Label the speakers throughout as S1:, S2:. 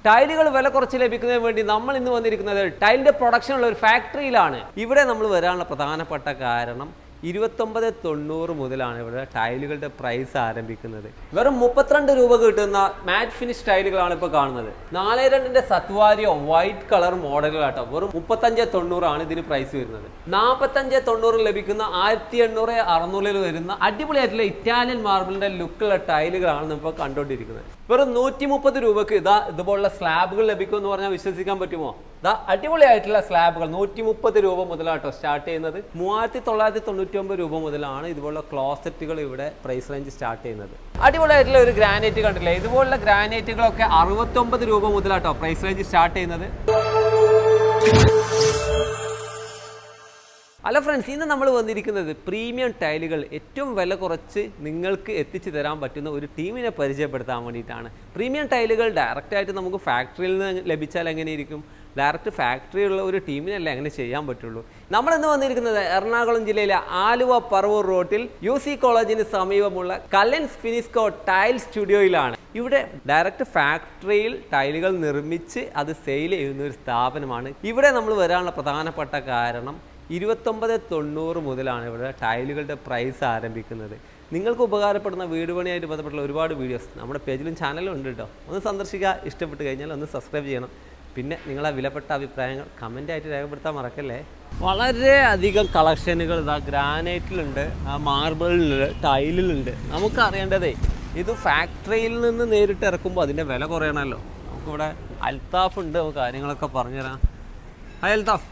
S1: ടൈലുകൾ വില കുറച്ച് ലഭിക്കുന്നതിന് വേണ്ടി നമ്മൾ ഇന്ന് വന്നിരിക്കുന്നത് ടൈലിന്റെ പ്രൊഡക്ഷൻ ഉള്ള ഒരു ഫാക്ടറിയിലാണ് ഇവിടെ നമ്മൾ വരാനുള്ള പ്രധാനപ്പെട്ട കാരണം ഇരുപത്തൊമ്പത് തൊണ്ണൂറ് മുതലാണ് ഇവിടെ ടൈലുകളുടെ പ്രൈസ് ആരംഭിക്കുന്നത് വെറും മുപ്പത്തിരണ്ട് രൂപ കിട്ടുന്ന മാറ്റ് ഫിനിഷ് ടൈലുകളാണ് ഇപ്പോൾ കാണുന്നത് നാല് രണ്ടിന്റെ സത്വാരിയോ വൈറ്റ് കളർ മോഡലുകളാട്ടോ വെറും മുപ്പത്തഞ്ച് തൊണ്ണൂറാണ് ഇതിന് പ്രൈസ് വരുന്നത് നാൽപ്പത്തഞ്ച് തൊണ്ണൂറിൽ ലഭിക്കുന്ന ആയിരത്തി എണ്ണൂറ് അറുന്നൂറിൽ വരുന്ന അടിപൊളിയായിട്ടുള്ള ഇറ്റാലിയൻ മാർബിളിന്റെ ലുക്കുള്ള ടൈലുകളാണ് നമ്മൾ കണ്ടുകൊണ്ടിരിക്കുന്നത് വെറും നൂറ്റി മുപ്പത് രൂപക്ക് ഇതാ ഇതുപോലുള്ള സ്ലാബുകൾ ലഭിക്കും എന്ന് പറഞ്ഞാൽ വിശ്വസിക്കാൻ പറ്റുമോ ഇതാ അടിപൊളിയായിട്ടുള്ള സ്ലാബുകൾ നൂറ്റി മുപ്പത് രൂപ മുതലാട്ടോ സ്റ്റാർട്ട് ചെയ്യുന്നത് മൂവായിരത്തി തൊള്ളായിരത്തി തൊണ്ണൂറ്റി ഒമ്പത് രൂപ മുതലാണ് ഇതുപോലുള്ള ക്ലോസറ്റുകൾ ഇവിടെ പ്രൈസ് റേഞ്ച് സ്റ്റാർട്ട് ചെയ്യുന്നത് അടിപൊളിയായിട്ടുള്ള ഒരു ഗ്രാനൈറ്റ് കണ്ടില്ലേ ഇതുപോലുള്ള ഗ്രാനൈറ്റുകളൊക്കെ അറുപത്തൊമ്പത് രൂപ മുതലാട്ടോ പ്രൈസ് റേഞ്ച് സ്റ്റാർട്ട് ചെയ്യുന്നത് അല്ല ഫ്രണ്ട്സ് ഇന്ന് നമ്മൾ വന്നിരിക്കുന്നത് പ്രീമിയം ടൈലുകൾ ഏറ്റവും വില കുറച്ച് നിങ്ങൾക്ക് എത്തിച്ചു തരാൻ പറ്റുന്ന ഒരു ടീമിനെ പരിചയപ്പെടുത്താൻ വേണ്ടിയിട്ടാണ് പ്രീമിയം ടൈലുകൾ ഡയറക്റ്റായിട്ട് നമുക്ക് ഫാക്ടറിയിൽ നിന്ന് ലഭിച്ചാൽ എങ്ങനെയിരിക്കും ഡയറക്റ്റ് ഫാക്ടറിയുള്ള ഒരു ടീമിനല്ലേ അങ്ങനെ ചെയ്യാൻ പറ്റുള്ളൂ നമ്മൾ ഇന്ന് വന്നിരിക്കുന്നത് എറണാകുളം ജില്ലയിലെ ആലുവ പറവൂർ റോട്ടിൽ യു സി കോളേജിന് സമീപമുള്ള കല്ലൻസ് ഫിനിസ്കോ ടൈൽ സ്റ്റുഡിയോയിലാണ് ഇവിടെ ഡയറക്റ്റ് ഫാക്ടറിയിൽ ടൈലുകൾ നിർമ്മിച്ച് അത് സെയിൽ ചെയ്യുന്ന ഒരു സ്ഥാപനമാണ് ഇവിടെ നമ്മൾ വരാനുള്ള പ്രധാനപ്പെട്ട കാരണം ഇരുപത്തൊമ്പത് തൊണ്ണൂറ് മുതലാണ് ഇവിടെ ടൈലുകളുടെ പ്രൈസ് ആരംഭിക്കുന്നത് നിങ്ങൾക്ക് ഉപകാരപ്പെടുന്ന വീട് പണിയായിട്ട് ബന്ധപ്പെട്ടുള്ള ഒരുപാട് വീഡിയോസ് നമ്മുടെ പേജിലും ചാനലും ഉണ്ട് കേട്ടോ ഒന്ന് സന്ദർശിക്കുക ഇഷ്ടപ്പെട്ട് കഴിഞ്ഞാൽ ഒന്ന് സബ്സ്ക്രൈബ് ചെയ്യണം പിന്നെ നിങ്ങളെ വിലപ്പെട്ട അഭിപ്രായങ്ങൾ കമൻ്റായിട്ട് രേഖപ്പെടുത്താൻ മറക്കല്ലേ വളരെ അധികം കളക്ഷനുകൾ ഇതാ ഗ്രാനൈറ്റിലുണ്ട് മാർബിളിലുണ്ട് ടൈലിലുണ്ട് നമുക്ക് അറിയേണ്ടതേ ഇത് ഫാക്ടറിയിൽ നിന്ന് നേരിട്ട് ഇറക്കുമ്പോൾ അതിൻ്റെ വില കുറയണമല്ലോ നമുക്കിവിടെ അൽത്താഫ് ഉണ്ട് നമുക്ക് കാര്യങ്ങളൊക്കെ പറഞ്ഞുതരാം ഹായ് അൽത്താഫ്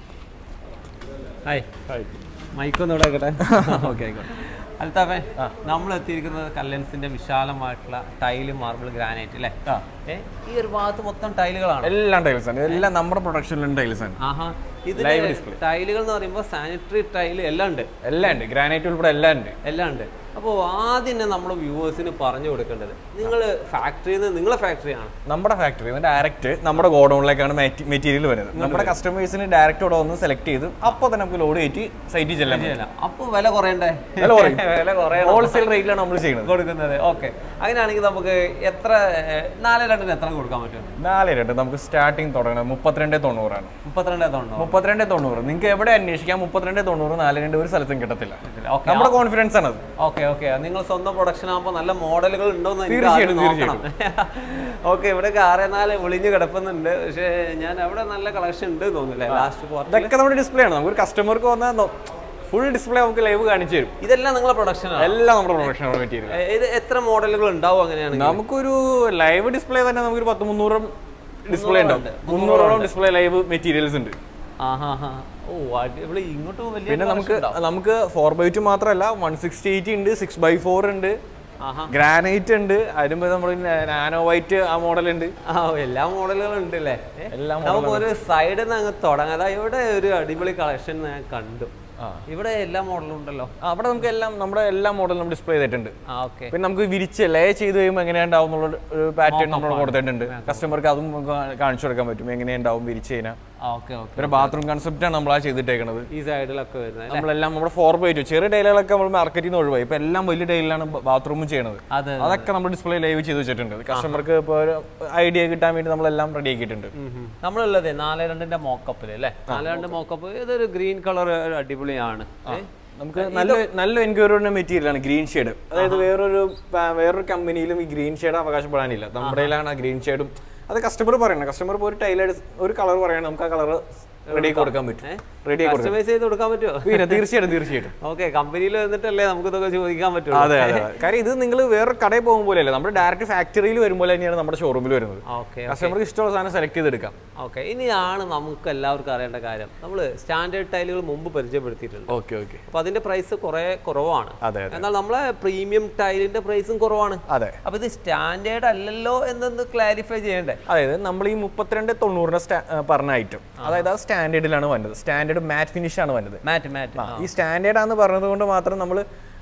S1: ഹായ് മൈക്കൊന്നും ഇവിടെ ആയിക്കോട്ടെ ഓക്കെ ആയിക്കോട്ടെ അൽത്താഫേ നമ്മൾ എത്തിയിരിക്കുന്നത് കല്ലൻസിന്റെ വിശാലമായിട്ടുള്ള ടൈല് മാർബിൾ ഗ്രാനൈറ്റ് അല്ലേ ഏ, ഈ ഒരു ഭാഗത്ത് മൊത്തം ടൈലുകളാണ്
S2: എല്ലാം ടൈൽസ് ആണ് ഇതെല്ലാം നമ്മുടെ പ്രൊഡക്ഷനിലും ടൈൽസ് ആണ്
S1: ആഹാ ഇത്
S2: Live display.
S1: ടൈലുകൾ എന്ന് പറയുമ്പോൾ സാനിറ്ററി ടൈല് എല്ലാം ഉണ്ട്
S2: എല്ലാം ഉണ്ട് ഗ്രാനൈറ്റ് ഉൾപ്പെടെ എല്ലാം ഉണ്ട്
S1: എല്ലാം ഉണ്ട് അപ്പോൾ ആദ്യം തന്നെ നമ്മുടെ വ്യൂവേഴ്സിന് പറഞ്ഞു കൊടുക്കേണ്ടത് നിങ്ങൾ ഫാക്ടറിയിൽ നിന്ന് നിങ്ങളെ ഫാക്ടറിയാണ്
S2: നമ്മുടെ ഫാക്ടറി ഡയറക്റ്റ് നമ്മുടെ ഗോഡൌണിലേക്കാണ് മെറ്റീരിയൽ വരുന്നത് നമ്മുടെ കസ്റ്റമേഴ്സിന് ഡയറക്റ്റ് ഇവിടെ ഒന്ന് സെലക്ട് ചെയ്ത് അപ്പോൾ തന്നെ നമുക്ക് ലോഡ് കയറ്റി സൈറ്റിൽ ചെല്ലാൻ പറ്റും
S1: അപ്പോൾ വില കുറയണ്ടേ
S2: വില കുറയും.
S1: വില കുറയണം
S2: ഹോൾസെയിൽ റേറ്റിലാണ് നമ്മൾ ചെയ്യുന്നത്
S1: കൊടുക്കുന്നത് ഓക്കെ അങ്ങനെയാണെങ്കിൽ നമുക്ക് എത്ര ഏഹ്, നാല് രണ്ടിന് എത്ര കൊടുക്കാൻ പറ്റും
S2: നാല് രണ്ട് നമുക്ക് സ്റ്റാർട്ടിങ് തുടങ്ങുന്നത് മുപ്പത്തിരണ്ട് തൊണ്ണൂറാണ്
S1: മുപ്പത്തിരണ്ട് തൊണ്ണൂറ്
S2: മുപ്പത്തിരണ്ട് തൊണ്ണൂറ് നിങ്ങൾക്ക് എവിടെ അന്വേഷിക്കാം മുപ്പത്തിരണ്ട് തൊണ്ണൂറ് നാല് രണ്ട് ഒരു സ്ഥലത്തും കിട്ടത്തില്ല
S1: ഓക്കെ
S2: നമ്മുടെ കോൺഫിഡൻസ് ആണ് അത്
S1: ഓക്കെ ഓക്കെ നിങ്ങൾ സ്വന്തം പ്രൊഡക്ഷൻ ആകുമ്പോൾ നല്ല മോഡലുകൾ ഉണ്ടോന്ന് എനിക്ക്
S2: തീർച്ചയായിട്ടും,
S1: ആദ്യം നോക്കണം ഓക്കെ ഇവിടെ ആറേ നാല് ഒളിഞ്ഞ് കിടപ്പുന്നുണ്ട് പക്ഷേ ഞാൻ അവിടെ നല്ല കളക്ഷൻ ഉണ്ട് തോന്നുന്നില്ലേ ലാസ്റ്റ് ക്വാർട്ടർ
S2: ഇതൊക്കെ നമ്മുടെ ഡിസ്പ്ലേ ആണ് നമുക്ക് കസ്റ്റമർക്ക് വന്നാൽ ഫുൾ ഡിസ്പ്ലേ നമുക്ക് ലൈവ് കാണിച്ചു തരും
S1: ഇതെല്ലാം നിങ്ങളെ പ്രൊഡക്ഷനാണ്
S2: എല്ലാം നമ്മുടെ പ്രൊഡക്ഷൻ മെറ്റീരിയൽ
S1: ഇത് എത്ര മോഡലുകൾ ഉണ്ടാവും അങ്ങനെയാണെങ്കിൽ
S2: നമുക്കൊരു ലൈവ് ഡിസ്പ്ലേ തന്നെ നമുക്കൊരു പത്ത് മുന്നൂറും ഡിസ്പ്ലേ ഉണ്ടാവും മുന്നൂറോളം ഡിസ്പ്ലേ ലൈവ് മെറ്റീരിയൽസ് ഉണ്ട്
S1: ആഹാ ഹാ ഓ അടിപൊളി ഇങ്ങോട്ടും വലിയ
S2: പിന്നെ നമുക്ക് നമുക്ക് ഫോർ ബൈ ടു മാത്രമല്ല വൺ സിക്സ്റ്റി എയ്റ്റ് ഉണ്ട് സിക്സ് ബൈ ഫോർ ഉണ്ട്
S1: ആഹാ
S2: ഗ്രാനൈറ്റ് ഉണ്ട് അതിന് നമ്മൾ നാനോ വൈറ്റ് ആ മോഡൽ ഉണ്ട്
S1: ആ എല്ലാ മോഡലുകളും ഉണ്ട് അല്ലേ ഏ?
S2: എല്ലാ
S1: നമുക്ക് ഒരു സൈഡിൽ നിന്ന് അങ്ങ് തുടങ്ങാം അതാ ഇവിടെ ഒരു അടിപൊളി കളക്ഷൻ ഞാൻ കണ്ടു
S2: ആ.
S1: ഇവിടെ എല്ലാ മോഡലും ഉണ്ടല്ലോ
S2: ആ, അവിടെ നമുക്ക് എല്ലാം നമ്മുടെ എല്ലാ മോഡലും നമ്മൾ ഡിസ്പ്ലേ ചെയ്തിട്ടുണ്ട്
S1: ആ ഓക്കെ
S2: പിന്നെ നമുക്ക് വിരിച്ച് ലേ ചെയ്ത് കഴിയുമ്പോൾ എങ്ങനെയുണ്ടാവും എന്നുള്ള ഒരു പാറ്റേൺ നമ്മൾ കൊടുത്തിട്ടുണ്ട് കസ്റ്റമർക്ക് അതും നമുക്ക് കാ- കാണിച്ചു കൊടുക്കാൻ പറ്റും എങ്ങനെയുണ്ടാവും വിരിച്ച് കഴിഞ്ഞാൽ
S1: ആ ഓക്കെ ഓക്കെ
S2: പിന്നെ ബാത്റൂം കൺസെപ്റ്റാണ് നമ്മൾ ആ ചെയ്തിട്ടേക്കുന്നത്
S1: ഈ സൈഡിലൊക്കെ വരുന്നത്
S2: നമ്മളെല്ലാം നമ്മുടെ ഫോർ ബൈ ടു ചെറിയ ടൈലുകളൊക്കെ നമ്മൾ മാർക്കറ്റിൽ നിന്ന് ഒഴിവായി ഇപ്പൊ എല്ലാം വലിയ ടൈലിലാണ് ബാത്റൂമും ചെയ്യണത്
S1: അതെ
S2: അതൊക്കെ നമ്മൾ ഡിസ്പ്ലേ ലൈവ് ചെയ്ത് വെച്ചിട്ടുണ്ട് കസ്റ്റമർക്ക് ഇപ്പോൾ ഒരു ഐഡിയ കിട്ടാൻ വേണ്ടി നമ്മളെല്ലാം റെഡി ആക്കിയിട്ടുണ്ട്
S1: നമ്മളുള്ളത് നാല് രണ്ടിന്റെ മോക്കപ്പിൽ അല്ലേ നാല് രണ്ട് മോക്കപ്പ് ഇതൊരു ഗ്രീൻ കളർ അടിപൊളിയാണ് ഏ?
S2: നമുക്ക് നല്ല നല്ല എൻക്വയറിയുടെ മെറ്റീരിയൽ ആണ് ഗ്രീൻ ഷെയ്ഡ് അതായത് വേറൊരു പ- വേറൊരു കമ്പനിയിലും ഈ ഗ്രീൻ ഷെയ്ഡ് അവകാശപ്പെടാനില്ല നമ്മുടെ കയ്യിലാണ് ആ ഗ്രീൻ ഷെയ്ഡും അത് കസ്റ്റമർ പറയണം കസ്റ്റമർ ഇപ്പോൾ ഒരു ടൈലർ ഒരു കളർ പറയണം നമുക്ക് ആ കളർ റെഡി ആക്കി കൊടുക്കാൻ പറ്റും റെഡി ആക്കി കൊടുക്കാം
S1: കസ്റ്റമൈസ് ചെയ്ത് കൊടുക്കാൻ പറ്റുമോ
S2: പിന്നെ തീർച്ചയായിട്ടും തീർച്ചയായിട്ടും
S1: ഓക്കെ കമ്പനിയിൽ വന്നിട്ടല്ലേ നമുക്ക് ഇതൊക്കെ ചോദിക്കാൻ പറ്റുള്ളൂ
S2: അതെ അതെ അതെ. കാര്യം ഇത് നിങ്ങൾ വേറെ കടയിൽ പോകുമ്പോൾ പോലെയല്ല നമ്മുടെ ഡയറക്റ്റ് ഫാക്ടറിയിൽ വരുമ്പോൾ തന്നെയാണ് നമ്മുടെ ഷോറൂമിൽ വരുന്നത്
S1: ഓക്കെ
S2: കസ്റ്റമർക്ക് ഇഷ്ടമുള്ള സാധനം സെലക്ട് ചെയ്തെടുക്കാം
S1: ഓക്കെ ഇനിയാണ് നമുക്ക് എല്ലാവർക്കും അറിയേണ്ട കാര്യം നമ്മൾ സ്റ്റാൻഡേർഡ് ടൈലുകൾ മുമ്പ് പരിചയപ്പെടുത്തിയിട്ടുണ്ട്
S2: ഓക്കെ ഓക്കെ
S1: അപ്പൊ അതിന്റെ പ്രൈസ് കുറെ കുറവാണ്
S2: അതെ അതെ
S1: എന്നാൽ നമ്മളെ പ്രീമിയം ടൈലിന്റെ പ്രൈസും കുറവാണ്
S2: അതെ
S1: അപ്പൊ ഇത് സ്റ്റാൻഡേർഡ് അല്ലല്ലോ എന്നൊന്ന് ക്ലാരിഫൈ ചെയ്യണ്ടേ
S2: അതായത് നമ്മൾ ഈ മുപ്പത്തിരണ്ട് തൊണ്ണൂറിന് സ്റ്റാ- ആ, പറഞ്ഞ ഐറ്റം അതായത് ആ സ്റ്റാൻഡേർഡിലാണ് വന്നത് സ്റ്റാൻഡേർഡ് മാറ്റ് ഫിനിഷ് ആണ് വന്നത്
S1: മാറ്റ് മാറ്റ്
S2: ആ, ഈ സ്റ്റാൻഡേർഡ് ആണെന്ന് പറഞ്ഞത് കൊണ്ട് മാത്രം നമ്മൾ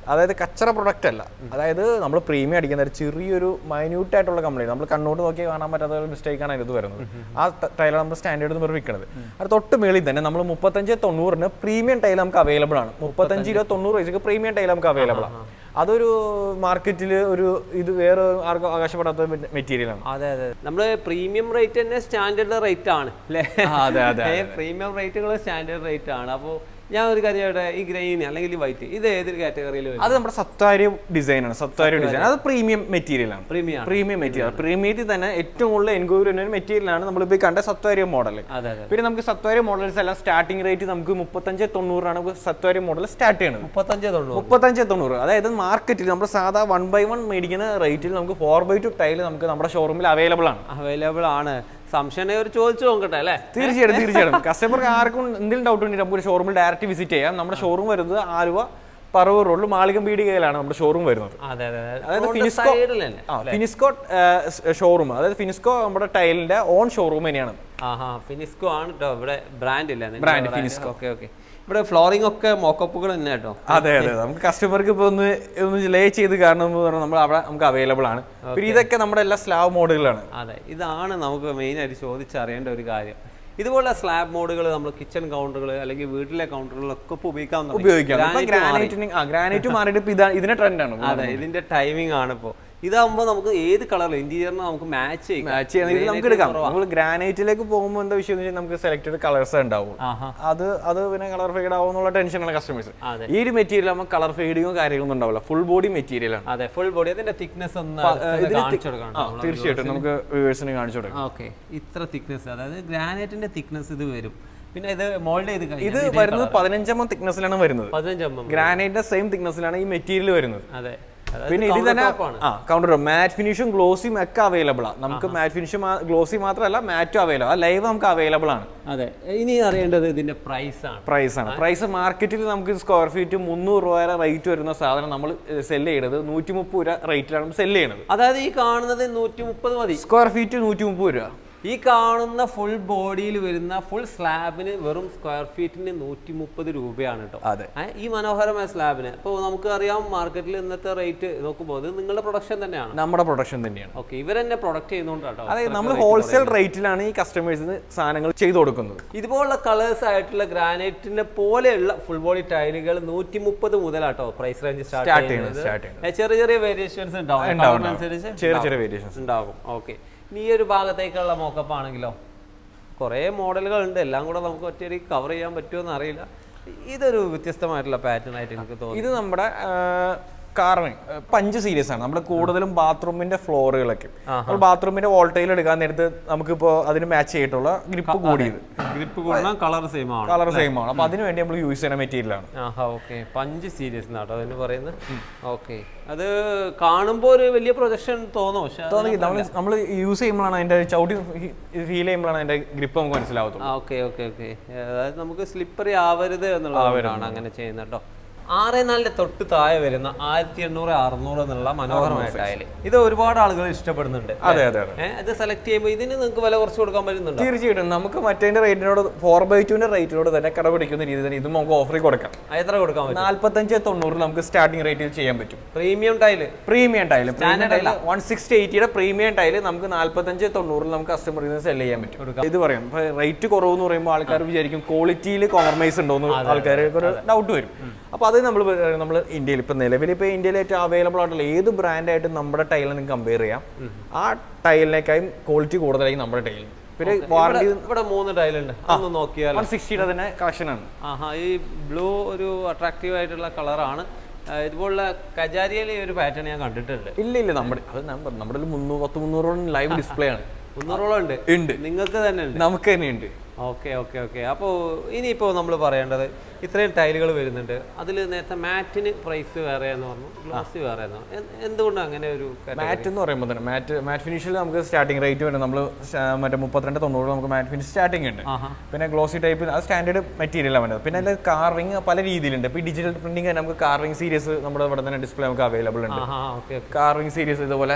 S2: അതായത് കച്ചറ പ്രൊഡക്റ്റ് അല്ല അതായത് നമ്മൾ പ്രീമിയം അടിക്കുന്ന ഒരു ചെറിയൊരു മൈന്യൂട്ട് ആയിട്ടുള്ള കംപ്ലൈൻറ്റ് നമ്മൾ കണ്ണോട്ട് നോക്കി കാണാൻ പറ്റാത്ത ഒരു മിസ്റ്റേക്കാണ് അതിനകത്ത് വരുന്നത് ആ ടൈലാണ് നമ്മൾ സ്റ്റാൻഡേർഡ് എന്ന് വിൽക്കുന്നത് അത് തൊട്ട് മേളിൽ തന്നെ നമ്മൾ മുപ്പത്തഞ്ച് തൊണ്ണൂറിന് പ്രീമിയം ടൈൽ നമുക്ക് അവൈലബിൾ ആണ് മുപ്പത്തഞ്ച് ഇരുപത് തൊണ്ണൂറ് പൈസക്ക് പ്രീമിയം ടൈൽ നമുക്ക് അവൈലബിൾ ആണ് അതൊരു മാർക്കറ്റിൽ ഒരു ഇത് വേറെ ആർക്കും അവകാശപ്പെടാത്ത മെറ്റീരിയൽ ആണ്
S1: അതെ അതെ നമ്മള് പ്രീമിയം റേറ്റ് തന്നെ സ്റ്റാൻഡേർഡ് റേറ്റ് ആണ് അല്ലേ
S2: അതെ, അതെ,
S1: പ്രീമിയം റേറ്റുകൾ സ്റ്റാൻഡേർഡ് റേറ്റ് ആണ് അപ്പോൾ ഞാൻ ഒരു കാര്യം ചോദിക്കട്ടെ, ഈ ഗ്രെയിൻ അല്ലെങ്കിൽ ഈ വൈറ്റ് ഇത് ഏത് കാറ്റഗറിയിൽ വരും
S2: അത് നമ്മുടെ സത്വാരി ഡിസൈൻ ആണ് സത്വാരി ഡിസൈൻ അത് പ്രീമിയം മെറ്റീരിയൽ ആണ്
S1: പ്രീമിയം ആണ്
S2: പ്രീമിയം മെറ്റീരിയൽ പ്രീമിയത്തിൽ തന്നെ ഏറ്റവും കൂടുതൽ എൻക്വയറി വരുന്ന ഒരു മെറ്റീരിയൽ ആണ് നമ്മളിപ്പോൾ ഈ കണ്ട സത്വാരി മോഡൽ
S1: അതെ അതെ
S2: പിന്നെ നമുക്ക് സത്വാരി മോഡൽസ് എല്ലാം സ്റ്റാർട്ടിംഗ് റേറ്റ് നമുക്ക് മുപ്പത്തഞ്ച് തൊണ്ണൂറാണ് നമുക്ക് സത്വാരി മോഡൽ സ്റ്റാർട്ട് ചെയ്യുന്നത്
S1: മുപ്പത്തഞ്ച് തൊണ്ണൂറ്
S2: മുപ്പത്തഞ്ച് തൊണ്ണൂറ് അതായത് മാർക്കറ്റിൽ നമ്മൾ സാധാ വൺ ബൈ വൺ മേടിക്കുന്ന റേറ്റിൽ നമുക്ക് ഫോർ ബൈ ടു ടൈൽ നമുക്ക് നമ്മുടെ ഷോറൂമിൽ അവൈലബിൾ ആണ്
S1: അവൈലബിൾ ആണ് സംശയം ഒരു ചോദിച്ചു നോക്കട്ടെ അല്ലേ
S2: തീർച്ചയായിട്ടും തീർച്ചയായിട്ടും കസ്റ്റമർക്ക് ആർക്കും എന്തെങ്കിലും ഡൗട്ട് ഉണ്ടെങ്കിൽ നമുക്ക് ഷോറൂമിൽ ഡയറക്റ്റ് വിസിറ്റ് ചെയ്യാം നമ്മുടെ ഷോറൂം വരുന്നത് ആലുവ പറവൂർ റോഡിൽ മാളികം പീടികയിലാണ് നമ്മുടെ ഷോറൂം വരുന്നത്
S1: അതെ അതെ
S2: അതായത്
S1: Road
S2: ഫിനിസ്കോ
S1: side ൽ തന്നെ.
S2: ആ ഫിനിസ്കോ ഷോറൂം അതായത് ഫിനിസ്കോ നമ്മുടെ ടൈലിന്റെ ഓൺ ഷോറൂം തന്നെയാണ്
S1: ആഹാ ഫിനിസ്കോ ആണ് കേട്ടോ ഇവിടെ ബ്രാൻഡ് ഇല്ല
S2: Brand,
S1: ഓക്കെ ഓക്കെ ഇവിടെ ഫ്ലോറിംഗ് ഒക്കെ മോക്കപ്പുകൾ തന്നെ കേട്ടോ
S2: അതെ അതെ നമുക്ക് കസ്റ്റമർക്ക് ഇപ്പോൾ ഒന്ന് ഒന്ന് ലേ ചെയ്ത് കാരണം എന്ന് പറഞ്ഞാൽ നമ്മൾ അവിടെ നമുക്ക് അവൈലബിൾ ആണ് പിന്നെ ഇതൊക്കെ നമ്മുടെ എല്ലാ സ്ലാബ് മോഡുകളാണ്
S1: അതെ ഇതാണ് നമുക്ക് മെയിൻ ആയിട്ട് ചോദിച്ചറിയേണ്ട ഒരു കാര്യം ഇതുപോലെ സ്ലാബ് മോഡുകൾ നമ്മൾ കിച്ചൺ കൗണ്ടറുകൾ അല്ലെങ്കിൽ വീട്ടിലെ കൗണ്ടറുകളൊക്കെ ഇപ്പൊ ഉപയോഗിക്കാൻ തുടങ്ങി.
S2: ഉപയോഗിക്കാം ഇപ്പൊ
S1: Granite മാറി.
S2: ഗ്രാനൈറ്റിന് ആ ഗ്രാനൈറ്റ് മാറിയിട്ട് ഇപ്പൊ ഇതാ ഇതിന്റെ ട്രെൻഡാണ്
S1: അതെ ഇതിന്റെ ടൈമിംഗ് ആണ് ഇപ്പോ ഇതാകുമ്പോൾ നമുക്ക് ഏത് കളറിൽ ഇന്റീരിയറിന് നമുക്ക് മാച്ച് ചെയ്യാം
S2: മാച്ച് ചെയ്യുന്ന നമുക്ക് എടുക്കാം നമ്മൾ ഗ്രാനൈറ്റിലേക്ക് പോകുമ്പോൾ എന്താ വിഷയം എന്ന് വെച്ചാൽ നമുക്ക് സെലക്ടഡ് കളേഴ്സ് ഉണ്ടാവും
S1: ആഹാ
S2: അത് അത് പിന്നെ കളർ ഫെയ്ഡ് ആവും എന്നുള്ള ടെൻഷനാണ് കസ്റ്റമേഴ്സ്
S1: അതെ.
S2: ഈ ഒരു മെറ്റീരിയൽ നമുക്ക് കളർ ഫെയ്ഡിങ്ങോ കാര്യങ്ങളൊന്നും ഉണ്ടാവില്ല ഫുൾ ബോഡി മെറ്റീരിയൽ ആണ്
S1: അതെ ഫുൾ ബോഡി അതിന്റെ തിക്നെസ് ഒന്ന്
S2: ഇതിന്
S1: കാണിച്ചു
S2: ആ,
S1: കൊടുക്കണം
S2: തീർച്ചയായിട്ടും നമുക്ക് വ്യൂവേഴ്സിന് കാണിച്ചു കൊടുക്കാം
S1: ഓക്കെ ഇത്ര തിക്നെസ് അതായത് ഗ്രാനൈറ്റിന്റെ തിക്നെസ് ഇത് വരും പിന്നെ ഇത് മോൾഡ് ചെയ്ത്
S2: ഇത്
S1: കഴിഞ്ഞാൽ
S2: വരുന്നത് പതിനഞ്ചാം തിക്നെസ്സിലാണ് വരുന്നത്
S1: പതിനഞ്ചമ്മ
S2: ഗ്രാനൈറ്റിന്റെ സെയിം തിക്നെസ്സിലാണ് ഈ മെറ്റീരിയൽ വരുന്നത്
S1: അതെ അതായത്
S2: പിന്നെ ഇതിൽ തന്നെ
S1: counter top ആണ്.
S2: ആ കൗണ്ടർ മാറ്റ് ഫിനിഷും ഗ്ലോസിയും ഒക്കെ അവൈലബിൾ ആണ് നമുക്ക് മാറ്റ് ഫിനിഷും ഗ്ലോസി മാത്രമല്ല മാറ്റും അവൈലബിൾ ആ ലൈവ് നമുക്ക് അവൈലബിൾ ആണ്
S1: അതെ ഇനി അറിയേണ്ടത് ഇതിന്റെ പ്രൈസ് ആണ്
S2: പ്രൈസ് ആണ് പ്രൈസ് മാർക്കറ്റിൽ നമുക്ക് സ്ക്വയർ ഫീറ്റ് മുന്നൂറ് രൂപ റേറ്റ് വരുന്ന സാധനം നമ്മൾ സെല് ചെയ്യുന്നത് നൂറ്റി മുപ്പത് രൂപ റേറ്റിലാണ് സെല് ചെയ്യുന്നത്
S1: അതായത് ഈ കാണുന്നത് നൂറ്റി മുപ്പത് മതി
S2: സ്ക്വയർ ഫീറ്റ് നൂറ്റി മുപ്പത് രൂപ
S1: ഈ കാണുന്ന ഫുൾ ബോഡിയിൽ വരുന്ന ഫുൾ സ്ലാബിന് വെറും സ്ക്വയർ ഫീറ്റിന് നൂറ്റി മുപ്പത് രൂപയാണ് കേട്ടോ
S2: അതെ
S1: ഏ, ഈ മനോഹരമായ സ്ലാബിന് ഇപ്പോൾ നമുക്ക് അറിയാം മാർക്കറ്റിൽ ഇന്നത്തെ റേറ്റ് നോക്കുമ്പോൾ ഇത് നിങ്ങളുടെ പ്രൊഡക്ഷൻ തന്നെയാണ്
S2: നമ്മുടെ പ്രൊഡക്ഷൻ തന്നെയാണ്
S1: ഓക്കെ ഇവരെന്നെ പ്രൊഡക്റ്റ് ചെയ്യുന്നോണ്ടാട്ടോ
S2: അതായത് നമ്മൾ ഹോൾസെയിൽ റേറ്റിലാണ് ഈ കസ്റ്റമേഴ്സിന് സാധനങ്ങൾ ചെയ്തു കൊടുക്കുന്നത്
S1: ഇതുപോലുള്ള കളേഴ്സ് ആയിട്ടുള്ള ഗ്രാനൈറ്റിനെ പോലെയുള്ള ഫുൾ ബോഡി ടൈലുകൾ നൂറ്റി മുപ്പത് മുതലാട്ടോ പ്രൈസ് റേഞ്ച്
S2: Start
S1: സ്റ്റാർട്ട്
S2: ചെയ്യുന്നത്,
S1: ചെയ്യുന്നത്
S2: start ചെയ്യുന്നത്.
S1: ഏ, ചെറിയ ചെറിയ വേരിയേഷൻസ് ഉണ്ടാവും
S2: ഉണ്ടാവും,
S1: Colour
S2: ഉണ്ടാവും.
S1: അനുസരിച്ച്
S2: ചെറിയ
S1: ഉണ്ടാവും.
S2: ചെറിയ വേരിയേഷൻസ്
S1: ഉണ്ടാകും ഓക്കെ ഇനി ഈ ഒരു ഭാഗത്തേക്കുള്ള മോക്കപ്പ് ആണെങ്കിലോ കുറേ മോഡലുകൾ ഉണ്ട് എല്ലാം കൂടെ നമുക്ക് ഒറ്റയടി കവർ ചെയ്യാൻ പറ്റുമോ അറിയില്ല ഇതൊരു വ്യത്യസ്തമായിട്ടുള്ള പാറ്റേൺ ആയിട്ട് എനിക്ക് തോന്നി
S2: ഇത് നമ്മുടെ കാർവിംഗ് പഞ്ച് സീരീസ് ആണ് നമ്മുടെ കൂടുതലും ബാത്റൂമിന്റെ ഫ്ലോറുകളൊക്കെ നമ്മൾ ബാത്റൂമിന്റെ വോൾട്ടയിൽ എടുക്കാൻ നേരത്ത് നമുക്കിപ്പോ അതിന് മാച്ച് ചെയ്തിട്ടുള്ള ഗ്രിപ്പ് കൂടിയത്
S1: ഗ്രിപ്പ് കൂടണം കളർ സെയിം ആണ്
S2: കളർ സെയിം ആണ് അപ്പൊ അതിന് വേണ്ടി നമ്മൾ യൂസ് ചെയ്യുന്ന മെറ്റീരിയൽ ആണ്
S1: ആഹാ ഓക്കെ പഞ്ച് സീരീസ് എന്നാട്ടോ അതിന് പറയുന്നത് ഓക്കെ അത് കാണുമ്പോൾ ഒരു വലിയ പ്രൊജക്ഷൻ തോന്നും പക്ഷെ അത്
S2: തോന്നി നമ്മൾ നമ്മൾ യൂസ് ചെയ്യുമ്പോഴാണ് അതിന്റെ ചവിട്ടി ഫീൽ ചെയ്യുമ്പോഴാണ് അതിന്റെ ഗ്രിപ്പ് നമുക്ക് മനസ്സിലാവത്തുള്ളൂ
S1: ആ ഓക്കെ ഓക്കെ ഓക്കെ അതായത് നമുക്ക് സ്ലിപ്പറി ആവരുത് എന്നുള്ളതാണ് അങ്ങനെ ചെയ്യുന്നത് കേട്ടോ ആറ് നാലിന്റെ തൊട്ട് താഴെ വരുന്ന ആയിരത്തി എണ്ണൂറ് അറുന്നൂറ് എന്നുള്ള മനോഹരമായ ടൈല് ഇത് ഒരുപാട് ആളുകൾ ഇഷ്ടപ്പെടുന്നുണ്ട്
S2: അതെ അതെ അതെ
S1: ഏഹ് ഇത് സെലക്ട് ചെയ്യുമ്പോൾ ഇതിന് നിങ്ങൾക്ക് വില കുറച്ച് കൊടുക്കാൻ പറ്റുന്നുണ്ടോ
S2: തീർച്ചയായിട്ടും നമുക്ക് മറ്റേ റേറ്റിനോട് ഫോർ ബൈ ടുവിന്റെ റേറ്റിനോട് തന്നെ കടപിടിക്കുന്ന രീതിയിൽ തന്നെ ഇതും നമുക്ക് ഓഫറിൽ കൊടുക്കാം
S1: ആ, എത്ര കൊടുക്കാൻ പറ്റും
S2: നാല്പത്തഞ്ച് തൊണ്ണൂറിൽ നമുക്ക് സ്റ്റാർട്ടിംഗ് റേറ്റിൽ ചെയ്യാൻ പറ്റും
S1: premium tile
S2: premium tile premium tile one sixty എയ്റ്റിയുടെ പ്രീമിയം ടൈല് നമുക്ക് നാല്പത്തഞ്ച് തൊണ്ണൂറിൽ നമുക്ക് കസ്റ്റമറിൽ നിന്ന് സെല് ചെയ്യാൻ പറ്റും ഇത് പറയാം ഇപ്പൊ റേറ്റ് കുറവെന്ന് പറയുമ്പോൾ ആൾക്കാർ വിചാരിക്കും ക്വാളിറ്റിയിൽ കോംപ്രമൈസ് ഉണ്ടോ എന്ന് ആൾക്കാർക്ക് ഒരു ഡൗട്ട് വരും അപ്പൊ അത് നമ്മൾ നമ്മൾ ഇന്ത്യയിൽ ഇപ്പൊ നിലവിൽ ഇപ്പൊ ഇന്ത്യയിൽ ഏറ്റവും അവൈലബിൾ ആയിട്ടുള്ള ഏത് ബ്രാൻഡായിട്ടും നമ്മുടെ ടൈലിനെ നിങ്ങൾക്ക് കമ്പയർ ചെയ്യാം ആ ടൈലിനേക്കാളും ക്വാളിറ്റി കൂടുതലായിരിക്കും നമ്മുടെ ടൈലിന് പിന്നെ വാറണ്ടി
S1: ഇവിടെ- ഇവിടെ മൂന്ന് ടൈലുണ്ട് അതൊന്ന് നോക്കിയാൽ
S2: വൺ സിക്സ്റ്റിയുടെ തന്നെ കളക്ഷൻ ആണ്
S1: ആഹാ ഈ ബ്ലൂ ഒരു അട്രാക്റ്റീവ് ആയിട്ടുള്ള കളറാണ് ഇതുപോലുള്ള കജാരിയിൽ ഈ ഒരു പാറ്റേൺ ഞാൻ കണ്ടിട്ടുണ്ട്
S2: ഇല്ല ഇല്ല നമ്മുടെ അത് ഞാൻ പറഞ്ഞു, നമ്മുടെ കയ്യിൽ മുന്നൂറ് പത്ത് മുന്നൂറോളം ലൈവ് ഡിസ്പ്ലേ ആണ്
S1: മുന്നൂറോളം ഉണ്ട്
S2: ഉണ്ട്
S1: നിങ്ങൾക്ക് തന്നെ ഉണ്ട്
S2: നമുക്ക് തന്നെ ഉണ്ട്
S1: ഓക്കെ ഓക്കെ ഓക്കെ അപ്പോൾ ഇനിയിപ്പോൾ നമ്മൾ പറയേണ്ടത് ഇത്രയും ടൈലുകൾ വരുന്നുണ്ട് അതിൽ നേരത്തെ മാറ്റിന് പ്രൈസ് വേറെ എന്ന് പറഞ്ഞു ഗ്ലാസ് വേറെ എന്ന് പറഞ്ഞു എന്ത്- എന്തുകൊണ്ടാണ് അങ്ങനെ ഒരു category?
S2: മാറ്റ് എന്ന് പറയുമ്പോൾ തന്നെ മാറ്റ് മാറ്റ് ഫിനിഷിൽ നമുക്ക് സ്റ്റാർട്ടിംഗ് റേറ്റ് വരുന്നത് നമ്മൾ മറ്റേ മുപ്പത്തിരണ്ട് തൊണ്ണൂറ് നമുക്ക് മാറ്റ് ഫിനിഷ് സ്റ്റാർട്ടിംഗ് ഉണ്ട്
S1: ആഹാ
S2: പിന്നെ ഗ്ലോസി ടൈപ്പ് അത് സ്റ്റാൻഡേർഡ് മെറ്റീരിയലാണ് വരുന്നത് പിന്നെ അതിൽ കാർവിങ് പല രീതിയിലുണ്ട് ഇപ്പോൾ ഡിജിറ്റൽ പ്രിന്റിംഗ് തന്നെ നമുക്ക് കാർവിംഗ് സീരീസ് നമ്മുടെ ഇവിടെ തന്നെ ഡിസ്പ്ലേ നമുക്ക് അവൈലബിൾ ഉണ്ട്
S1: ആഹാ ഓക്കെ ഓക്കെ
S2: കാർവിംഗ് സീരീസ് ഇതുപോലെ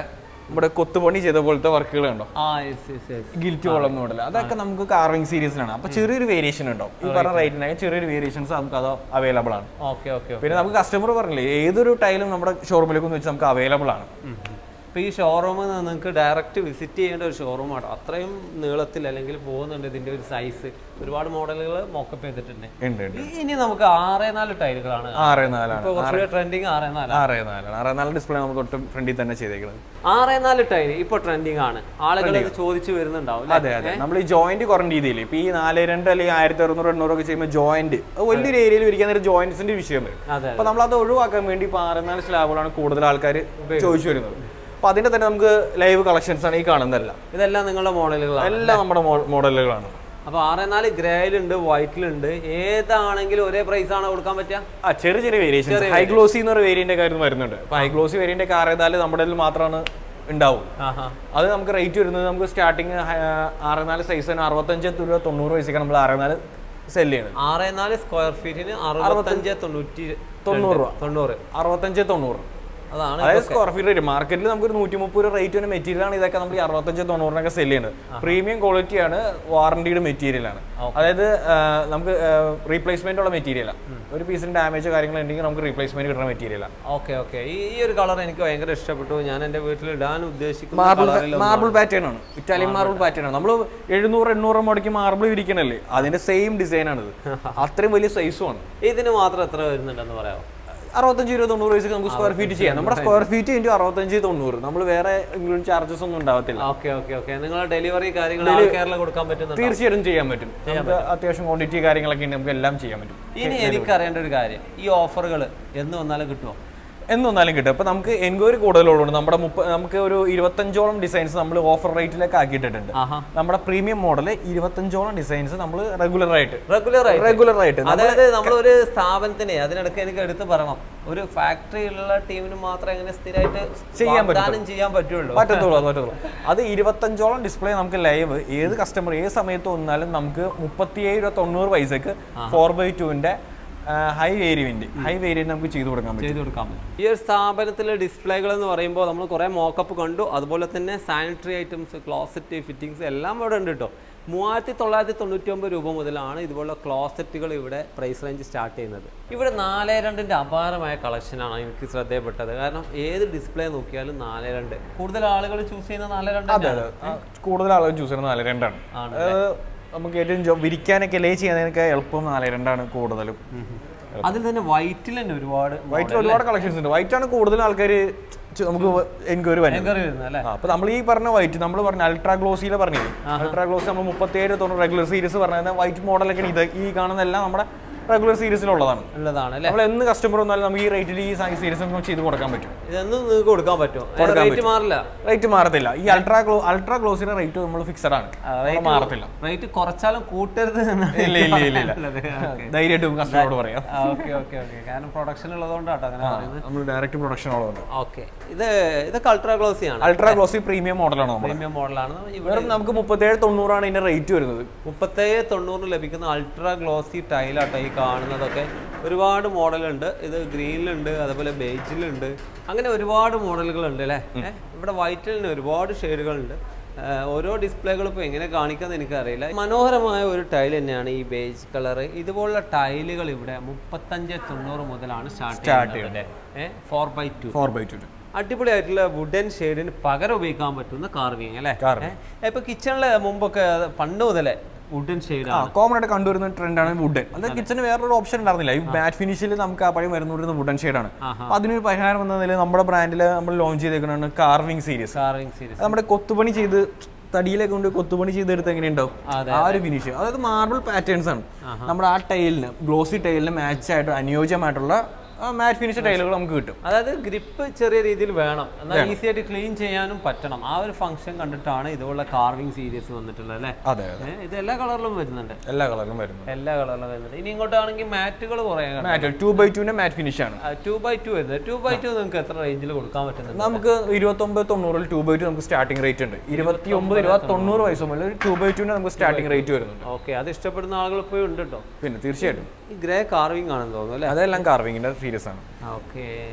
S2: നമ്മുടെ കൊത്തുപണി ചെയ്ത പോലത്തെ വർക്കുകൾ ഉണ്ടോ
S1: ആ yes yes yes
S2: gilt column model അതൊക്കെ നമുക്ക് കാർവിംഗ് സീരീസിലാണ് അപ്പൊ ചെറിയൊരു വേരിയേഷൻ ഉണ്ടാവും ഈ പറഞ്ഞ റേറ്റിനായി ചെറിയൊരു വേരിയേഷൻസ് നമുക്ക് അത് അവൈലബിൾ ആണ്
S1: ഓക്കെ ഓക്കെ
S2: പിന്നെ നമുക്ക് കസ്റ്റമർ പറഞ്ഞില്ലേ ഏതൊരു ടൈലും നമ്മുടെ ഷോറൂമിലേക്ക് ഒന്ന് വെച്ച് നമുക്ക് അവൈലബിൾ ആണ്
S1: ഇപ്പോൾ ഈ ഷോറൂമിൽ നിന്ന് നിങ്ങൾക്ക് ഡയറക്റ്റ് വിസിറ്റ് ചെയ്യേണ്ട ഒരു ഷോറൂമാണ് അത്രയും നീളത്തിൽ അല്ലെങ്കിൽ പോകുന്നുണ്ട് ഇതിൻ്റെ ഒരു സൈസ് ഒരുപാട് മോഡലുകൾ മോക്കപ്പ് ചെയ്തിട്ടുണ്ട്
S2: ഉണ്ട് ഉണ്ട്
S1: ഈ- ഇനി നമുക്ക് ആറേ നാല് ടൈലുകളാണ്
S2: ആറ് നാലാണ്
S1: ഇപ്പോൾ കുറച്ചുകൂടെ ട്രെൻഡിങ് ആറേ നാല്
S2: ആറ് നാലാണ് ആറ് നാല് ഡിസ്പ്ലേ നമുക്ക് ഒട്ടും ഫ്രണ്ടിൽ തന്നെ ചെയ്തേക്കുന്നത്
S1: ആറേ നാല് ടൈൽ ഇപ്പോൾ ട്രെൻഡിങ് ആണ് ആളുകൾ ഇത് ചോദിച്ചു വരുന്നുണ്ടാവും അല്ലേ?
S2: അതെ അതെ നമ്മൾ ഈ ജോയിന്റ് കുറഞ്ഞ രീതിയിൽ ഇപ്പൊ ഈ നാല് രണ്ട് അല്ലെങ്കിൽ ആയിരത്തി അറുന്നൂറ് എണ്ണൂറ് ഒക്കെ ചെയ്യുമ്പോൾ ജോയിന്റ് വലിയൊരു ഏരിയയിൽ ഇരിക്കാൻ നേരം ജോയിന്റ്സിന്റെ വിഷയം വരും
S1: അതെ
S2: അപ്പൊ നമ്മൾ അത് ഒഴിവാക്കാൻ വേണ്ടി ഇപ്പൊ ആറ് നാല് സ്ലാബുകളാണ് കൂടുതൽ ആൾക്കാർ ചോദിച്ചു വരുന്നത് അപ്പൊ അതിന്റെ തന്നെ നമുക്ക് ലൈവ് കളക്ഷൻസ് ആണ് ഈ കാണുന്നതെല്ലാം
S1: ഇതെല്ലാം നിങ്ങളുടെ മോഡലുകളാണ്
S2: എല്ലാം നമ്മുടെ മോഡലുകളാണ്
S1: അപ്പോൾ ആറേ നാല് ഗ്രേയിലുണ്ട് വൈറ്റിലുണ്ട് ഏതാണെങ്കിലും ഒരേ പ്രൈസ് ആണ് കൊടുക്കാൻ പറ്റുക
S2: ആ ചെറിയ ചെറിയ വേരിയേഷൻ ഹൈ ഗ്ലോസി എന്ന് പറയുന്ന വേരിയന്റ് കാര്യം വരുന്നുണ്ട് അപ്പൊ ഹൈ ഗ്ലോസി വേരിയന്റ് ഒക്കെ ആറ് നാല് നമ്മുടെ കയ്യിൽ മാത്രമാണ് ഉണ്ടാവും
S1: ആഹാ
S2: അത് നമുക്ക് റേറ്റ് വരുന്നത് നമുക്ക് സ്റ്റാർട്ടിങ് ആറ് നാല് സൈസിന് അറുപത്തഞ്ച് രൂപ തൊണ്ണൂറ് പൈസക്കാണ് നമ്മൾ ആറ് നാല് സെല് ചെയ്യുന്നത്
S1: ആറേ നാല് സ്ക്വയർ ഫീറ്റിന് അറുപത്തഞ്ച് തൊണ്ണൂറ്റി
S2: തൊണ്ണൂറ് രൂപ
S1: തൊണ്ണൂറ്
S2: അറുപത്തഞ്ച് തൊണ്ണൂറ്
S1: അതാണ്
S2: അതായത് സ്ക്വയർ ഫീറ്റ് റേറ്റ് മാർക്കറ്റിൽ നമുക്ക് ഒരു നൂറ്റി മുപ്പത് രൂപ റേറ്റ് വരുന്ന മെറ്റീരിയൽ ആണ് ഇതൊക്കെ നമ്മൾ ഈ അറുപത്തഞ്ച് തൊണ്ണൂറിനൊക്കെ സെല് ചെയ്യുന്നത് പ്രീമിയം ക്വാളിറ്റി ആണ് വാറണ്ടിയുടെ മെറ്റീരിയൽ ആണ് അതായത് ആ, നമുക്ക് റീപ്ലേസ്മെന്റ് ഉള്ള മെറ്റീരിയലാണ് ഒരു പീസിന് ഡാമേജ് കാര്യങ്ങൾ ഉണ്ടെങ്കിൽ നമുക്ക് റീപ്ലേസ്മെന്റ് കിട്ടുന്ന മെറ്റീരിയലാണ്
S1: ഓക്കെ ഓക്കെ ഈ ഈ ഒരു കളർ എനിക്ക് ഭയങ്കര ഇഷ്ടപ്പെട്ടു ഞാൻ എൻ്റെ വീട്ടിൽ ഇടാൻ ഉദ്ദേശിക്കുന്ന
S2: മാർബിൾ
S1: കളറിൽ
S2: മാർബിൾ പാറ്റേൺ ആണ് ഇറ്റാലിയൻ മാർബിൾ പാറ്റേൺ ആണ് നമ്മൾ എഴുന്നൂറ് എണ്ണൂറ് മുടക്കി മാർബിൾ വിരിക്കണല്ലേ അതിന്റെ സെയിം ഡിസൈൻ ആണ് ഇത് അത്രയും വലിയ സൈസും ആണ്
S1: ഇതിന് മാത്രം എത്ര വരുന്നുണ്ടെന്ന് പറയാമോ
S2: അറുപത്തഞ്ച് രൂപ തൊണ്ണൂറ് പൈസക്ക് നമുക്ക് സ്ക്വയർ ഫീറ്റ് ചെയ്യാം നമ്മുടെ സ്ക്വയർ ഫീറ്റ് ഇൻറ്റു അറുപത്തഞ്ച് തൊണ്ണൂറ് നമ്മൾ വേറെ ഇൻക്ലൂഡ് ചാർജസ് ഒന്നും ഉണ്ടാവത്തില്ല
S1: ഓക്കെ ഓക്കെ ഓക്കെ നിങ്ങൾ ഡെലിവറി കാര്യങ്ങൾ ആൾക്കാരിൽ കൊടുക്കാൻ പറ്റുന്നുണ്ട്
S2: തീർച്ചയായിട്ടും ചെയ്യാൻ പറ്റും നമുക്ക് അത്യാവശ്യം ക്വാണ്ടിറ്റി കാര്യങ്ങളൊക്കെ ഉണ്ട് നമുക്ക് എല്ലാം ചെയ്യാൻ പറ്റും
S1: ഇനി എനിക്കറിയേണ്ട ഒരു കാര്യം ഈ ഓഫറുകൾ എന്ന് വന്നാലും കിട്ടുമോ
S2: എന്ന് വന്നാലും കിട്ടും അപ്പൊ നമുക്ക് എൻക്വയറി കൂടുതലുള്ളതുകൊണ്ട് നമ്മുടെ മുപ്പ നമുക്ക് ഒരു ഇരുപത്തഞ്ചോളം ഡിസൈൻസ് നമ്മൾ ഓഫർ റേറ്റിലേക്ക് ആക്കിയിട്ടുണ്ട്
S1: ആഹാ
S2: നമ്മുടെ പ്രീമിയം മോഡൽ ഇരുപത്തഞ്ചോളം ഡിസൈൻസ് നമ്മൾ റെഗുലർ ആയിട്ട്
S1: റെഗുലർ ആയിട്ട്
S2: റെഗുലർ ആയിട്ട്
S1: അതായത് നമ്മൾ ഒരു സ്ഥാപനത്തിന് അതിനിടയ്ക്ക് എനിക്ക് എടുത്ത് പറയണം ഒരു ഫാക്ടറിയിലുള്ള ടീമിന് മാത്രം എങ്ങനെ സ്ഥിരമായിട്ട്
S2: ചെയ്യാൻ
S1: വാഗ്ദാനം ചെയ്യാൻ പറ്റുള്ളൂ
S2: പറ്റത്തുള്ളൂ അത് പറ്റത്തുള്ളൂ അത് ഇരുപത്തഞ്ചോളം ഡിസ്പ്ലേ നമുക്ക് ലൈവ് ഏത് കസ്റ്റമർ ഏത് സമയത്ത് വന്നാലും നമുക്ക് മുപ്പത്തിയേഴ് രൂപ തൊണ്ണൂറ് പൈസക്ക് ഫോർ ബൈ ടുവിന്റെ ഹൈ വേരിയന്റ് ഹൈ വേരിയന്റ് നമുക്ക് ചെയ്തു കൊടുക്കാൻ പറ്റും
S1: ചെയ്തു കൊടുക്കാം ഈ ഒരു സ്ഥാപനത്തിലെ ഡിസ്പ്ലേകൾ എന്ന് പറയുമ്പോൾ നമ്മൾ കുറേ മോക്കപ്പ് കണ്ടു അതുപോലെ തന്നെ സാനിറ്ററി ഐറ്റംസ് ക്ലോസറ്റ് ഫിറ്റിങ്സ് എല്ലാം ഇവിടെ ഉണ്ട് കേട്ടോ മൂവായിരത്തി തൊള്ളായിരത്തി തൊണ്ണൂറ്റി ഒമ്പത് രൂപ മുതലാണ് ഇതുപോലുള്ള ക്ലോസറ്റുകൾ ഇവിടെ പ്രൈസ് റേഞ്ച് സ്റ്റാർട്ട് ചെയ്യുന്നത് ഇവിടെ നാല് രണ്ടിൻ്റെ അപാരമായ കളക്ഷനാണ് എനിക്ക് ശ്രദ്ധയപ്പെട്ടത് കാരണം ഏത് ഡിസ്പ്ലേ നോക്കിയാലും നാല് രണ്ട് കൂടുതൽ ആളുകൾ ചൂസ് ചെയ്യുന്ന നാല് രണ്ട്
S2: അതെ അതെ ആ, കൂടുതൽ ആളുകൾ ചൂസ് ചെയ്യുന്നത് നാല് രണ്ടാണ് അതായത് നമുക്ക് ഏറ്റവും ജോ- വിരിക്കാനൊക്കെ ലേ ചെയ്യാനൊക്കെ എളുപ്പം നാല് രണ്ടാണ് കൂടുതലും
S1: അതിൽ തന്നെ വൈറ്റിൽ തന്നെ ഒരുപാട്
S2: വൈറ്റിൽ ഒരുപാട് കളക്ഷൻസ് ഉണ്ട് വൈറ്റ് ആണ് കൂടുതൽ ആൾക്കാർ നമുക്ക് എൻക്വയറി വരുന്നത്
S1: ഭയങ്കര വരുന്നത് അല്ലേ
S2: ആ, അപ്പൊ നമ്മൾ ഈ പറഞ്ഞ വൈറ്റ് നമ്മൾ പറഞ്ഞ അൾട്രാ ഗ്ലോസിയിലെ പറഞ്ഞില്ലേ അൾട്രാ ഗ്ലോസി നമ്മൾ മുപ്പത്തേഴ് തൊണ്ണൂറ് റെഗുലർ സീരീസ് പറഞ്ഞത് വൈറ്റ് മോഡലൊക്കെ ഇത് ഈ കാണുന്നതെല്ലാം നമ്മുടെ റെഗുലർ സീരീസിലുള്ളതാണ്
S1: ഉള്ളതാണ് അല്ലേ
S2: നമ്മൾ എന്ന് കസ്റ്റമർ വന്നാലും നമുക്ക് ഈ റേറ്റിൽ ഈ സീരീസ് നമുക്ക് ചെയ്ത് കൊടുക്കാൻ പറ്റും
S1: ഇതൊന്നും നിങ്ങൾക്ക് കൊടുക്കാൻ പറ്റും റേറ്റ് മാറില്ല
S2: റേറ്റ് മാറത്തില്ല ഈ അൾട്രാ ഗ്ലോ അൾട്രാ ഗ്ലോസിന്റെ റേറ്റ് നമ്മൾ ഫിക്സഡ് ആണ് നമ്മൾ മാറത്തില്ല
S1: റേറ്റ് കുറച്ചാലും കൂട്ടരുത് എന്നാണ്
S2: ഇല്ല ഇല്ല ഇല്ല ഇല്ല
S1: ഉള്ളത്. Okay.
S2: ധൈര്യമായിട്ട് കസ്റ്റമറോട് പറയാം
S1: ആ, ഓക്കെ ഓക്കെ ഓക്കെ കാരണം പ്രൊഡക്ഷൻ ഉള്ളതുകൊണ്ടാട്ടോ അങ്ങനെ പറയുന്നത്
S2: നമ്മൾ ഡയറക്റ്റ് പ്രൊഡക്ഷൻ ഉള്ളതുകൊണ്ട്
S1: ഓക്കെ ഇത് ഇതൊക്കെ അൾട്രാ ഗ്ലോസി ആണ്
S2: അൾട്രാ ഗ്ലോസി പ്രീമിയം മോഡലാണ് നമ്മൾ
S1: പ്രീമിയം മോഡലാണ് ഇവിടെ
S2: വെറും നമുക്ക് മുപ്പത്തേഴ് തൊണ്ണൂറാണ് ഇതിന്റെ റേറ്റ് വരുന്നത്
S1: മുപ്പത്തേഴ് തൊണ്ണൂറിന് ലഭിക്കുന്ന അൾട്രാ ഗ്ലോസി ടൈലാട്ടോ ഈ കാണുന്നതൊക്കെ ഒരുപാട് മോഡലുണ്ട് ഇത് ഗ്രീനിലുണ്ട് അതുപോലെ ബേജിലുണ്ട് അങ്ങനെ ഒരുപാട് മോഡലുകളുണ്ട് അല്ലേ ഏ, ഇവിടെ വൈറ്റിൽ തന്നെ ഒരുപാട് ഷെയ്ഡുകളുണ്ട് ഓരോ ഡിസ്പ്ലേകളും ഇപ്പോൾ എങ്ങനെ കാണിക്കാന്ന് എനിക്കറിയില്ല മനോഹരമായ ഒരു ടൈൽ തന്നെയാണ് ഈ ബേജ് കളർ ഇതുപോലുള്ള ടൈലുകൾ ഇവിടെ മുപ്പത്തഞ്ച് തൊണ്ണൂറ് മുതലാണ് സ്റ്റാർട്ട് ചെയ്യുന്നത് four by two
S2: four by two
S1: അടിപൊളിയായിട്ടുള്ള വുഡൻ ഷെയ്ഡിന് പകരം ഉപയോഗിക്കാൻ പറ്റുന്ന കാർവിങ് അല്ലേ
S2: Carving.
S1: ഏ, ഇപ്പൊ കിച്ചണിലെ മുമ്പൊക്കെ അത് പണ്ട് മുതലേ വുഡൻ
S2: ആ
S1: ഷെയ്ഡാണ്
S2: കോമൺ ആയിട്ട് കണ്ടുവരുന്ന ട്രെൻഡാണ് വുഡൻ അത് കിച്ചന് വേറൊരു ഓപ്ഷൻ ഉണ്ടായിരുന്നില്ല ഈ മാറ്റ് ഫിനിഷിൽ നമുക്ക് ആ പഴയ വരുന്ന വുഡൻ ഷെയ്ഡാണ് അപ്പൊ അതിനൊരു പരിഹാരം എന്ന നിലയിൽ നമ്മുടെ ബ്രാൻഡിൽ നമ്മൾ ലോഞ്ച് ചെയ്തേക്കുന്നതാണ് കാർവിംഗ് സീരീസ്
S1: കാർവിംഗ് സീരീസ്
S2: നമ്മുടെ കൊത്തുപണി ചെയ്ത് തടിയിലൊക്കെ കൊണ്ട് കൊത്തുപണി ചെയ്തെടുത്ത് എങ്ങനെ ഉണ്ടാവും
S1: അതെ,
S2: ആ ഒരു ഫിനിഷ് അതായത് മാർബിൾ പാറ്റേൺസ് ആണ് നമ്മുടെ ആ ടൈലിന് ഗ്ലോസി ടൈലിന് മാച്ച് ആയിട്ട് അനുയോജ്യമായിട്ടുള്ള മാറ്റ് ഫിനിഷ് ടൈലുകൾ നമുക്ക് കിട്ടും
S1: അതായത് ഗ്രിപ്പ് ചെറിയ രീതിയിൽ വേണം എന്നാൽ ഈസി ആയിട്ട് ക്ലീൻ ചെയ്യാനും പറ്റണം ആ ഒരു ഫംഗ്ഷൻ കണ്ടിട്ടാണ് ഇതുപോലുള്ള കാർവിംഗ് സീരീസ് വന്നിട്ടുള്ളത് അല്ലേ
S2: അതെ അതെ
S1: ഏ, ഇത് എല്ലാ കളറിലും വരുന്നുണ്ട്
S2: എല്ലാ കളറിലും വരുന്നത്
S1: എല്ലാ കളറിലും വരുന്നുണ്ട് ഇനി ഇങ്ങോട്ടാണെങ്കിൽ മാറ്റുകൾ കുറേ
S2: മാറ്റ് ടു ബൈ ടുവിന്റെ മാറ്റ് ഫിനിഷ് ആണ്
S1: ടു ബൈ ടു വരുന്നത് ടു ബൈ ടു നിങ്ങൾക്ക് എത്ര റേഞ്ചിൽ കൊടുക്കാൻ പറ്റുന്നുണ്ട്
S2: നമുക്ക് ഇരുപത്തൊമ്പത് തൊണ്ണൂറിൽ ടു ബൈ ടു നമുക്ക് സ്റ്റാർട്ടിംഗ് റേറ്റ് ഉണ്ട് ഇരുപത്തി ഒമ്പത് ഇരുപത്തി തൊണ്ണൂറ് വയസ്സ് മുതൽ ടു ബൈ ടുവിന് നമുക്ക് സ്റ്റാർട്ടിംഗ് റേറ്റ് വരുന്നുണ്ട്
S1: ഓക്കെ അത് ഇഷ്ടപ്പെടുന്ന ആളുകൾ ഇപ്പോഴും ഉണ്ട് കേട്ടോ
S2: പിന്നെ തീർച്ചയായിട്ടും
S1: ഈ ഗ്രേ കാർവിംഗ് ആണെന്ന് തോന്നുന്നു അല്ലേ
S2: അതെല്ലാം കാർവിങ്ങിന്റെ സീരീസ് ആണ്
S1: ഓക്കെ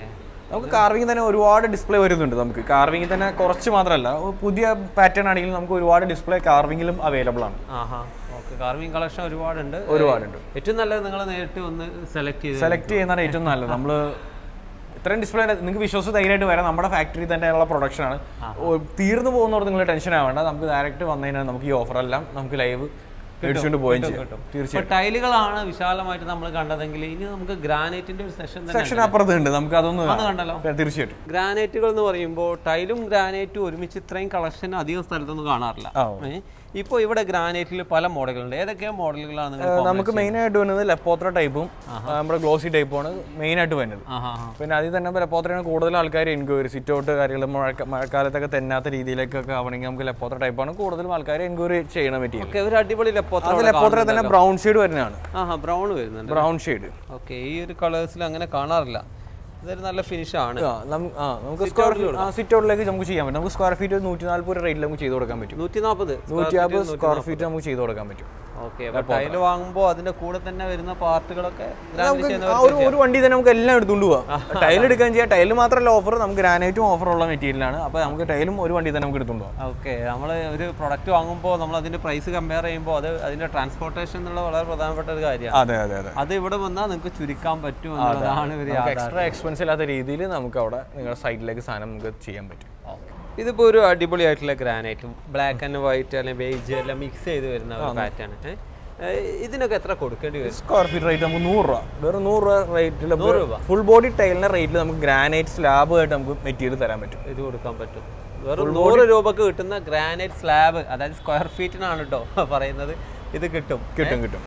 S2: നമുക്ക് കാർവിംഗ് തന്നെ ഒരുപാട് ഡിസ്പ്ലേ വരുന്നുണ്ട് നമുക്ക് കാർവിംഗ് തന്നെ കുറച്ച് മാത്രമല്ല പുതിയ പാറ്റേൺ ആണെങ്കിലും നമുക്ക് ഒരുപാട് ഡിസ്പ്ലേ കാർവിംഗിലും അവൈലബിൾ ആണ്
S1: ആഹാ ഓക്കെ കാർവിംഗ് കളക്ഷൻ ഒരുപാടുണ്ട്
S2: ഒരുപാടുണ്ട്
S1: ഏറ്റവും നല്ലത് നിങ്ങൾ നേരിട്ട് ഒന്ന് സെലക്ട് ചെയ്ത്
S2: സെലക്ട് ചെയ്യുന്നതാണ് ഏറ്റവും നല്ലത് നമ്മൾ ഇത്രയും ഡിസ്പ്ലേ നിങ്ങൾക്ക് വിശ്വസിച്ച് ധൈര്യമായിട്ട് വരാം നമ്മുടെ ഫാക്ടറി തന്നെയുള്ള പ്രൊഡക്ഷൻ ആണ് ഓ, തീർന്നു പോകുന്നവർ നിങ്ങൾ ടെൻഷൻ ആവേണ്ട നമുക്ക് ഡയറക്റ്റ് വന്നു കഴിഞ്ഞാൽ നമുക്ക് ഈ ഓഫർ എല്ലാം നമുക്ക് ലൈവ് മേടിച്ചുകൊണ്ട് പോവുകയും ചെയ്യാം തീർച്ചയായും
S1: ഇപ്പൊ ടൈലുകളാണ് വിശാലമായിട്ട് നമ്മൾ കണ്ടതെങ്കിൽ ഇനി നമുക്ക് ഗ്രാനൈറ്റിന്റെ ഒരു സെഷൻ തന്നെ
S2: സെക്ഷൻ അപ്പുറത്ത് ഉണ്ട് നമുക്ക് അതൊന്ന്
S1: അത് കണ്ടല്ലോ
S2: തീർച്ചയായിട്ടും
S1: ഗ്രാനൈറ്റുകൾ എന്ന് പറയുമ്പോൾ ടൈലും ഗ്രാനൈറ്റും ഒരുമിച്ച് ഇത്രയും കളക്ഷൻ അധികം സ്ഥലത്തൊന്നും കാണാറില്ല
S2: ആ.
S1: ഇപ്പോൾ ഇവിടെ ഗ്രാനൈറ്റിൽ പല മോഡലുകളുണ്ട് ഏതൊക്കെയാ മോഡലുകളാണ് നിങ്ങൾ
S2: നമുക്ക് മെയിൻ ആയിട്ട് വരുന്നത് ലെപ്പോത്ര ടൈപ്പും നമ്മുടെ ഗ്ലോസി ടൈപ്പുമാണ് മെയിൻ ആയിട്ട് വരുന്നത്
S1: ആഹാ
S2: പിന്നെ അതിൽ തന്നെ ലെപ്പോത്രയാണ് കൂടുതൽ ആൾക്കാർ എൻക്വയറി സിറ്റ് ഔട്ട് കാര്യങ്ങൾ മഴക്ക മഴക്കാലത്തൊക്കെ തെന്നാത്ത രീതിയിലേക്കൊക്കെ ആവണമെങ്കിൽ നമുക്ക് ലെപ്പോത്ര ടൈപ്പാണ് കൂടുതലും ആൾക്കാർ എൻക്വയറി ചെയ്യണ മെറ്റീരിയൽ
S1: ഓക്കെ ഒരു അടിപൊളി ലെപ്പോത്ര
S2: അത് ലെപ്പോത്ര തന്നെ ബ്രൗൺ ഷെയ്ഡ് വരുന്നതാണ്
S1: ആഹാ ബ്രൗൺ വരുന്നുണ്ട്
S2: ബ്രൗൺ ഷെയ്ഡ്
S1: ഓക്കെ ഈ ഒരു കളേഴ്സിൽ അങ്ങനെ കാണാറില്ല ഇതൊരു നല്ല ഫിനിഷ് ആണ്
S2: നമുക്ക് സ്ക്വയർ സിറ്റ് ഔട്ടിലേക്ക് നമുക്ക് ചെയ്യാൻ പറ്റും നമുക്ക് സ്ക്വയർ ഫീറ്റ് നൂറ്റി നാല്പത് രൂപ റേറ്റിൽ നമുക്ക് ചെയ്ത് കൊടുക്കാൻ പറ്റും
S1: നൂറ്റി നാൽപ്പത്
S2: നൂറ്റി നാൽപ്പത് സ്ക്വയർ ഫീറ്റ് നമുക്ക് ചെയ്ത് കൊടുക്കാൻ പറ്റും
S1: ഓക്കെ അപ്പൊ ടൈല് വാങ്ങുമ്പോൾ അതിന്റെ കൂടെ തന്നെ വരുന്ന പാർട്ടുകളൊക്കെ ഗ്രാനൈറ്റ് ചെയ്യുന്ന
S2: ആ ഒരു ഒരു വണ്ടി തന്നെ നമുക്ക് എല്ലാം എടുത്തുകൊണ്ട് പോവാം ടൈൽ എടുക്കാൻ ചെയ്യാം ടൈൽ മാത്രമല്ല ഓഫർ നമുക്ക് ഗ്രാനൈറ്റും ഓഫർ ഉള്ള മെറ്റീരിയലാണ് അപ്പോൾ നമുക്ക് ടൈലും ഒരു വണ്ടി തന്നെ നമുക്ക് എടുത്തുകൊണ്ട് പോവാം
S1: ഓക്കെ നമ്മൾ ഒരു പ്രൊഡക്റ്റ് വാങ്ങുമ്പോൾ നമ്മൾ അതിന്റെ പ്രൈസ് കമ്പയർ ചെയ്യുമ്പോൾ അത് അതിന്റെ ട്രാൻസ്പോർട്ടേഷൻ എന്നുള്ള വളരെ പ്രധാനപ്പെട്ട ഒരു കാര്യമാണ്
S2: അതെ അതെ അതെ
S1: അത് ഇവിടെ വന്നാൽ നിങ്ങൾക്ക് ചുരുക്കാൻ പറ്റും എന്നുള്ളതാണ് ഒരു
S2: നമുക്ക് എക്സ്ട്രാ എക്സ്പെൻസ് ഇല്ലാത്ത രീതിയിൽ നമുക്ക് അവിടെ നിങ്ങളുടെ സൈഡിലേക്ക് സാധനം നമുക്ക് ചെയ്യാൻ പറ്റും
S1: ഇതിപ്പോൾ ഒരു അടിപൊളിയായിട്ടുള്ള ഗ്രാനൈറ്റ് ബ്ലാക്ക് ആൻഡ് വൈറ്റ് അല്ലെങ്കിൽ ബേജ് എല്ലാം മിക്സ് ചെയ്ത് വരുന്ന ഒരു പാറ്റേൺ ഇതിനൊക്കെ എത്ര കൊടുക്കേണ്ടി വരും
S2: സ്ക്വയർ ഫീറ്റ് റേറ്റ് നമുക്ക് നൂറ് രൂപ വെറും നൂറ് രൂപ റേറ്റിൽ
S1: നൂറ് രൂപ?
S2: ഫുൾ ബോഡി ടൈലിന്റെ റേറ്റിൽ നമുക്ക് ഗ്രാനൈറ്റ് സ്ലാബ് ആയിട്ട് നമുക്ക് മെറ്റീരിയൽ തരാൻ പറ്റും
S1: ഇത് കൊടുക്കാൻ പറ്റും വെറും നൂറ് രൂപക്ക് കിട്ടുന്ന ഗ്രാനൈറ്റ് സ്ലാബ് അതായത് സ്ക്വയർ ഫീറ്റിനാണ് കേട്ടോ പറയുന്നത് ഇത് കിട്ടും
S2: കിട്ടും കിട്ടും